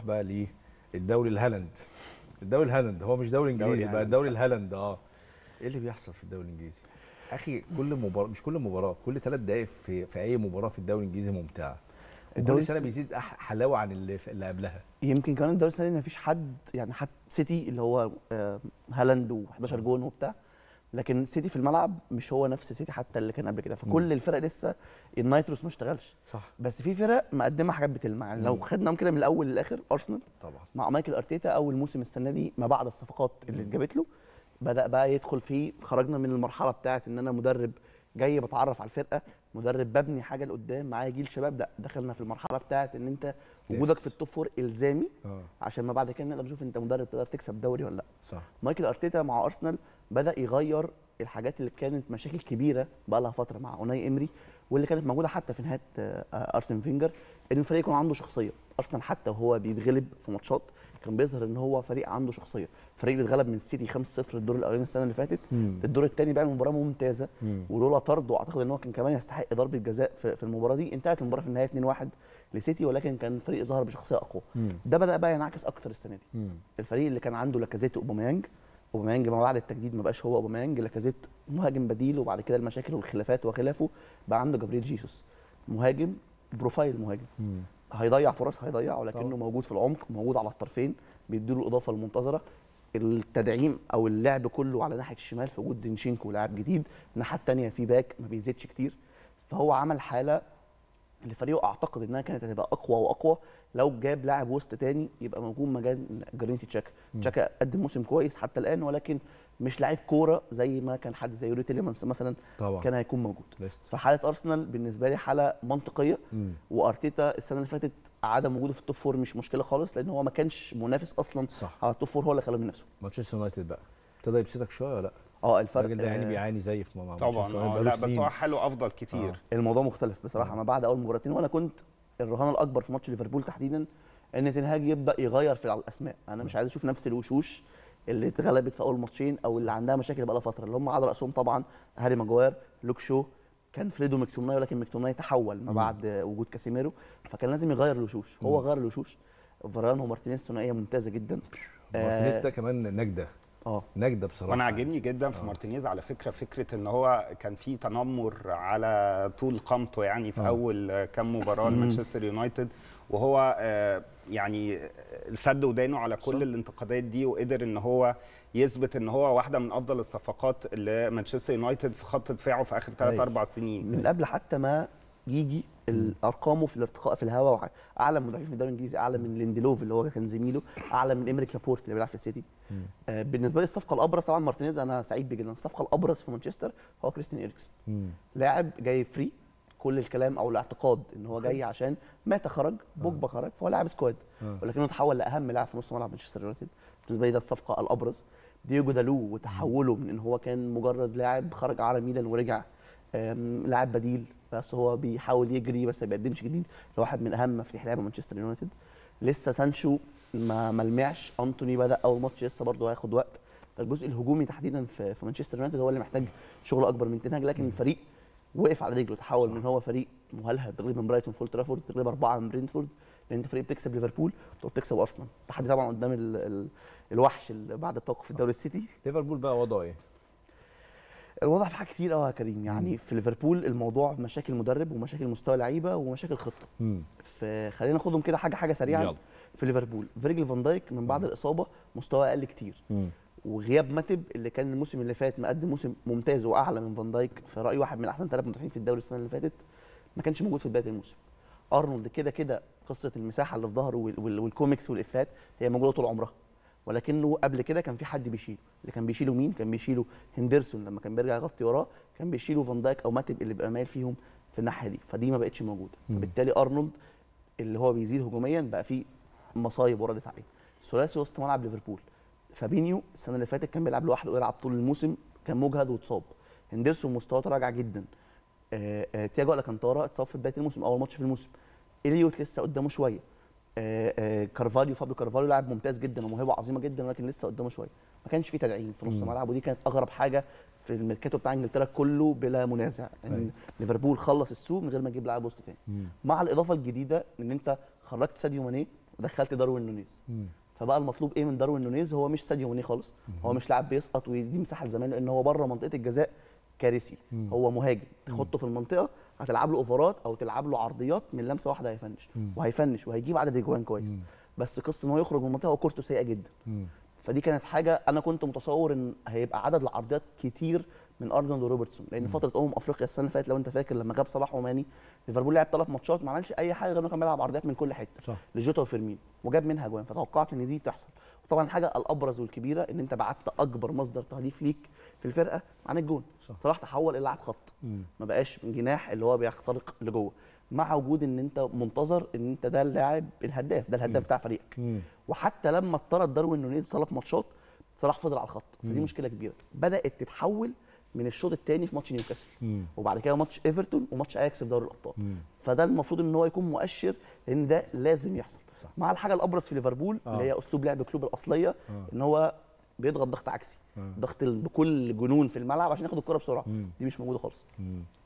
بقى للدوري الهالاند الدوري الهالاند هو مش دوري انجليزي دوري بقى هالاند. الدوري الهالاند اه ايه اللي بيحصل في الدوري الانجليزي اخي كل مباراه مش كل مباراه كل ثلاث دقائق في في اي مباراه في الدوري الانجليزي ممتعه الدوري كل سنه الس- بيزيد أح- حلاوه عن اللي اللي قبلها يمكن كمان الدوري السنه دي مفيش حد يعني حتى سيتي اللي هو آه، هالاند و11 جون وبتاع لكن سيتي في الملعب مش هو نفس سيتي حتى اللي كان قبل كده فكل الفرق لسه النايتروس ما اشتغلش صح بس في فرق مقدمه حاجات بتلمع يعني لو مم. خدناهم كده من الاول للاخر ارسنال طبعا مع مايكل ارتيتا اول موسم السنه دي ما بعد الصفقات اللي اتجابت له بدا بقى يدخل فيه خرجنا من المرحله بتاعه ان انا مدرب جاي بتعرف على الفرقه مدرب ببني حاجه لقدام معايا جيل شباب لا دخلنا في المرحله بتاعه ان انت وجودك في التوب فور الزامي اه عشان ما بعد كده نقدر نشوف انت مدرب تقدر تكسب دوري ولا لا صح مايكل ارتيتا مع ارسنال بدا يغير الحاجات اللي كانت مشاكل كبيره بقى لها فتره مع اوناي امري واللي كانت موجوده حتى في نهايه آه، آه، ارسن فينجر ان الفريق يكون عنده شخصيه ارسنال حتى وهو بيتغلب في ماتشات كان بيظهر ان هو فريق عنده شخصيه فريق اللي اتغلب من السيتي 5-0 الدور الاولاني السنه اللي فاتت مم. الدور الثاني بقى مباراه ممتازه مم. ولولا طرد واعتقد ان هو كان كمان يستحق ضربه جزاء في, في المباراه دي انتهت المباراه في النهايه 2-1 لسيتي ولكن كان فريق ظهر بشخصيه اقوى مم. ده بدا بقى ينعكس اكتر السنه دي مم. الفريق اللي كان عنده لاكازيت واوباميانج اوباميانج ما بعد التجديد ما بقاش هو اوباميانج لاكازيت مهاجم بديل وبعد كده المشاكل والخلافات وخلافه بقى عنده جابريل جيسوس مهاجم بروفايل مهاجم مم. هيضيع فرص هيضيع ولكنه طبعا. موجود في العمق موجود على الطرفين بيديله الاضافه المنتظره التدعيم او اللعب كله على ناحيه الشمال في وجود زينشينكو لاعب جديد الناحيه الثانيه في باك ما بيزيدش كتير فهو عمل حاله لفريقه اعتقد انها كانت هتبقى اقوى واقوى لو جاب لاعب وسط تاني يبقى موجود مجال جرينتي تشاكا تشاكا قدم موسم كويس حتى الان ولكن مش لاعب كوره زي ما كان حد زي يوري تيليمانس مثلا طبعا كان هيكون موجود ليست. فحاله ارسنال بالنسبه لي حاله منطقيه مم. وارتيتا السنه اللي فاتت عدم وجوده في التوب فور مش مشكله خالص لان هو ما كانش منافس اصلا صح على التوب فور هو اللي خلاه من نفسه مانشستر يونايتد بقى ابتدى يبسطك شويه ولا لا اه الفرق الراجل ده يعني آه، بيعاني زي في مع طبعا مانشستر آه، يونايتد لا بقاله بس سنين. هو حاله افضل كتير آه. الموضوع مختلف بصراحه ما بعد اول مباراتين وانا كنت الرهان الاكبر في ماتش ليفربول تحديدا ان تنهاج يبدا يغير في الاسماء انا مش عايز اشوف نفس الوشوش اللي اتغلبت في اول ماتشين او اللي عندها مشاكل بقى لها فتره اللي هم على راسهم طبعا هاري ماجواير لوك شو كان فريدو مكتومناي ولكن مكتومناي تحول ما بعد وجود كاسيميرو فكان لازم يغير الوشوش هو غير الوشوش فاران ومارتينيز ثنائيه ممتازه جدا مارتينيز آه، ده كمان نجده اه نجده بصراحه وانا عاجبني جدا في مارتينيز على فكره فكره ان هو كان في تنمر على طول قامته يعني في آه. اول كام مباراه لمانشستر يونايتد وهو آه، يعني سد ودانه على كل صح. الانتقادات دي وقدر ان هو يثبت ان هو واحده من افضل الصفقات لمانشستر يونايتد في خط دفاعه في اخر 3 أيوة. 4 سنين من قبل حتى ما يجي ارقامه في الارتقاء في الهواء وع- اعلى من مدافعين في الدوري الانجليزي اعلى من ليندلوف اللي هو كان زميله اعلى من امريك لابورت اللي بيلعب في السيتي آه بالنسبه لي الصفقه الابرز طبعا مارتينيز انا سعيد بيه جدا الصفقه الابرز في مانشستر هو كريستيان اريكسون مم. لاعب جاي فري كل الكلام او الاعتقاد ان هو جاي عشان ماتا خرج بوجبا خرج فهو لاعب سكواد آه. ولكنه تحول لاهم لاعب في نص ملعب مانشستر يونايتد بالنسبه لي ده الصفقه الابرز دييجو دالو وتحوله من ان هو كان مجرد لاعب خرج على ميلان ورجع آم، لاعب بديل بس هو بيحاول يجري بس ما بيقدمش جديد لواحد من اهم مفاتيح لعب مانشستر يونايتد لسه سانشو ما ملمعش انتوني بدا اول ماتش لسه برضه هياخد وقت فالجزء الهجومي تحديدا في في مانشستر يونايتد هو اللي محتاج شغل اكبر من تنهاج لكن الفريق وقف على رجله تحول من هو فريق مهلهل تغلب من برايتون فول ترافورد تغلب اربعه من برينتفورد لان انت فريق بتكسب ليفربول وبتكسب ارسنال تحدي طبعا قدام ال ال الوحش اللي بعد التوقف في الدوري السيتي ليفربول بقى وضعه ايه؟ الوضع في حاجات كتير قوي يا كريم يعني في ليفربول الموضوع مشاكل مدرب ومشاكل مستوى لعيبه ومشاكل خطه مم. فخلينا ناخدهم كده حاجه حاجه سريعا يلا. في ليفربول فيرجيل فان دايك من بعد الاصابه مستواه اقل كتير مم. وغياب ماتب اللي كان الموسم اللي فات مقدم موسم ممتاز واعلى من فان دايك في رايي واحد من احسن ثلاث مدافعين في الدوري السنه اللي فاتت ما كانش موجود في بدايه الموسم ارنولد كده كده قصه المساحه اللي في ظهره وال- وال- والكوميكس والافات هي موجوده طول عمرها ولكنه قبل كده كان في حد بيشيله اللي كان بيشيله مين كان بيشيله هندرسون لما كان بيرجع يغطي وراه كان بيشيله فان دايك او ماتب اللي بيبقى مايل فيهم في الناحيه دي فدي ما بقتش موجوده مم. فبالتالي ارنولد اللي هو بيزيد هجوميا بقى فيه مصايب ورا دفاعيه ثلاثي وسط ملعب ليفربول فابينيو السنه اللي فاتت كان بيلعب لوحده ويلعب طول الموسم كان مجهد واتصاب هندرسون مستواه تراجع جدا آه آه تياجو الكانتارا اتصاب في بدايه الموسم اول ماتش في الموسم اليوت لسه قدامه شويه آه آه كارفاليو فابيو كارفاليو لاعب ممتاز جدا وموهبه عظيمه جدا ولكن لسه قدامه شويه ما كانش في تدعيم في نص مم. الملعب ودي كانت اغرب حاجه في الميركاتو بتاع انجلترا كله بلا منازع أيوة. ان ليفربول خلص السوق من غير ما يجيب لاعب وسط تاني مم. مع الاضافه الجديده ان انت خرجت ساديو ماني دخلت داروين نونيز فبقى المطلوب ايه من داروين نونيز هو مش ساديو ماني خالص هو مش لاعب بيسقط ويدي مساحه لزمايله لان هو بره منطقه الجزاء كارثي هو مهاجم تحطه في المنطقه هتلعب له اوفرات او تلعب له عرضيات من لمسه واحده هيفنش وهيفنش وهيجيب عدد اجوان كويس بس قصه ان هو يخرج من المنطقه وكورته سيئه جدا فدي كانت حاجه انا كنت متصور ان هيبقى عدد العرضيات كتير من ارنولد وروبرتسون لان فتره امم افريقيا السنه اللي فاتت لو انت فاكر لما غاب صلاح وماني ليفربول لعب ثلاث ماتشات ما عملش اي حاجه غير انه كان بيلعب عرضيات من كل حته صح. لجوتا وفيرمين وجاب منها جوان فتوقعت ان دي تحصل وطبعا الحاجه الابرز والكبيره ان انت بعت اكبر مصدر تهديف ليك في الفرقه عن الجون صح. صلاح تحول الى لاعب خط ما بقاش من جناح اللي هو بيخترق لجوه مع وجود ان انت منتظر ان انت ده اللاعب الهداف ده الهداف بتاع فريقك وحتى لما اتطرد داروين نونيز ثلاث ماتشات صلاح فضل على الخط فدي مشكله كبيره بدات تتحول من الشوط الثاني في ماتش نيوكاسل وبعد كده ماتش ايفرتون وماتش اياكس في دوري الابطال فده المفروض ان هو يكون مؤشر ان ده لازم يحصل صح. مع الحاجه الابرز في ليفربول آه. اللي هي اسلوب لعب كلوب الاصليه آه. ان هو بيضغط ضغط عكسي آه. ضغط ال- بكل جنون في الملعب عشان ياخد الكره بسرعه مم. دي مش موجوده خالص